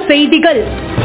செய்திகள்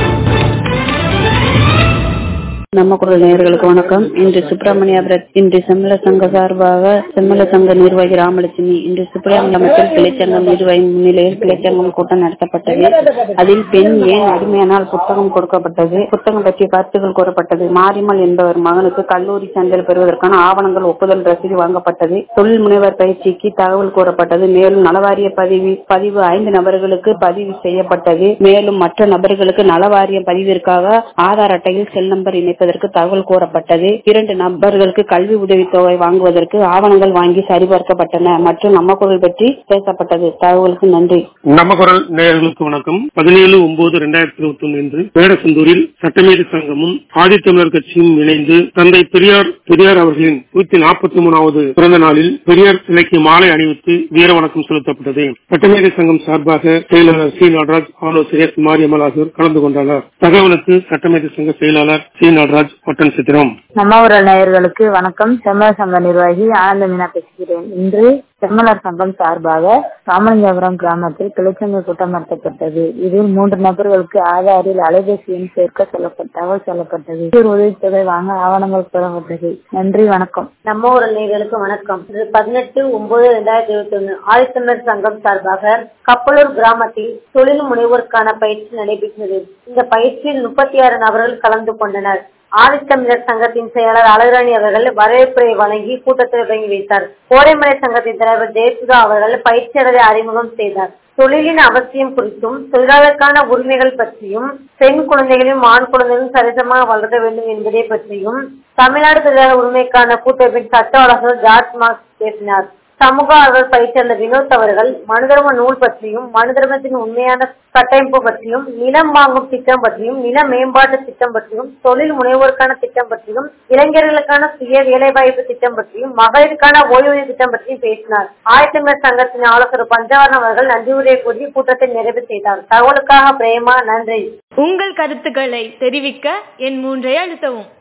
நம்ம குரல் நேயர்களுக்கு வணக்கம் இன்று சுப்பிரமணியபுரம் இன்று செம்மல சங்க சார்பாக செம்மல சங்க நிர்வாகி ராமலட்சுமி இன்று சுப்பிரமணியத்தில் கிளைச்சங்கம் நிர்வாகி முன்னிலையில் கிளைச்சங்கம் கூட்டம் நடத்தப்பட்டது அதில் பெண் ஏன் அடிமையானால் புத்தகம் கொடுக்கப்பட்டது புத்தகம் பற்றிய கருத்துக்கள் கூறப்பட்டது மாரிமல் என்பவர் மகனுக்கு கல்லூரி சான்றிதழ் பெறுவதற்கான ஆவணங்கள் ஒப்புதல் ரசீது வாங்கப்பட்டது தொழில் முனைவர் பயிற்சிக்கு தகவல் கூறப்பட்டது மேலும் நலவாரிய பதிவு பதிவு ஐந்து நபர்களுக்கு பதிவு செய்யப்பட்டது மேலும் மற்ற நபர்களுக்கு நலவாரிய பதிவிற்காக ஆதார் அட்டையில் செல் நம்பர் இணைப்பதற்கு தகவல் கூறப்பட்டது இரண்டு நபர்களுக்கு கல்வி உதவித்தொகை வாங்குவதற்கு ஆவணங்கள் வாங்கி சரிபார்க்கப்பட்டன மற்றும் நம்ம குரல் பற்றி பேசப்பட்டது தகவலுக்கு நன்றி நம்ம குரல் நேயர்களுக்கு வணக்கம் பதினேழு ஒன்பது இரண்டாயிரத்தி இருபத்தி ஒன்று இன்று வேடசந்தூரில் சட்டமேதை சங்கமும் ஆதித்தமிழர் கட்சியும் இணைந்து தந்தை பெரியார் பெரியார் அவர்களின் நூத்தி நாற்பத்தி மூணாவது பிறந்த நாளில் பெரியார் சிலைக்கு மாலை அணிவித்து வீர வணக்கம் செலுத்தப்பட்டது சட்டமேதை சங்கம் சார்பாக செயலாளர் சி நடராஜ் ஆலோசகர் மாரியம்மல் ஆகியோர் கலந்து கொண்டனர் தகவலுக்கு சட்டமேதை சங்க செயலாளர் சி நடராஜ் ஒட்டன் சித்திரம் நம்ம ஊரல் நேயர்களுக்கு வணக்கம் செம்மலர் சங்க நிர்வாகி ஆனந்த மீனா பேசுகிறேன் இன்று செம்மலர் சங்கம் சார்பாக ராமலிங்கபுரம் கிராமத்தில் கிளைச்சங்க கூட்டம் நடத்தப்பட்டது இதில் மூன்று நபர்களுக்கு ஆதாரில் அலைபேசி எண் சேர்க்க சொல்லப்பட்ட தகவல் சொல்லப்பட்டது உதவித்தொகை வாங்க ஆவணங்கள் பெறப்பட்டது நன்றி வணக்கம் நம்ம ஊர் நேர்களுக்கு வணக்கம் இது பதினெட்டு ஒன்பது இரண்டாயிரத்தி இருபத்தி ஒண்ணு ஆதித்தமிழர் சங்கம் சார்பாக கப்பலூர் கிராமத்தில் தொழில் முனைவோருக்கான பயிற்சி நடைபெற்றது இந்த பயிற்சியில் முப்பத்தி ஆறு நபர்கள் கலந்து கொண்டனர் ஆதித்தமிழர் சங்கத்தின் செயலர் அழகுராணி அவர்கள் வரவேற்புரை வழங்கி கூட்டத்தை தொடங்கி வைத்தார் கோடைமலை சங்கத்தின் தலைவர் ஜெயசுதா அவர்கள் பயிற்சியாளரை அறிமுகம் செய்தார் தொழிலின் அவசியம் குறித்தும் தொழிலாளருக்கான உரிமைகள் பற்றியும் பெண் குழந்தைகளையும் ஆண் குழந்தைகளும் சரிசமாக வளர்க்க வேண்டும் என்பதை பற்றியும் தமிழ்நாடு தொழிலாளர் உரிமைக்கான கூட்டமைப்பின் சட்ட ஆலோசகர் ஜார்ஜ் மார்க்ஸ் பேசினார் சமூக ஆர்வலர் பயிற்சியாளர் வினோத் அவர்கள் மனுதர்ம நூல் பற்றியும் மனுதர்மத்தின் உண்மையான கட்டமைப்பு பற்றியும் நிலம் வாங்கும் திட்டம் பற்றியும் நில மேம்பாட்டு திட்டம் பற்றியும் தொழில் முனைவோருக்கான திட்டம் பற்றியும் இளைஞர்களுக்கான சுய வேலைவாய்ப்பு திட்டம் பற்றியும் மகளிருக்கான ஓய்வூதிய திட்டம் பற்றியும் பேசினார் ஆயத்தமிழர் சங்கத்தின் ஆலோசகர் பஞ்சவரணம் அவர்கள் நன்றி உரை கூறி கூட்டத்தை நிறைவு செய்தார் தகவலுக்காக பிரேமா நன்றி உங்கள் கருத்துக்களை தெரிவிக்க என் மூன்றை அழுத்தவும்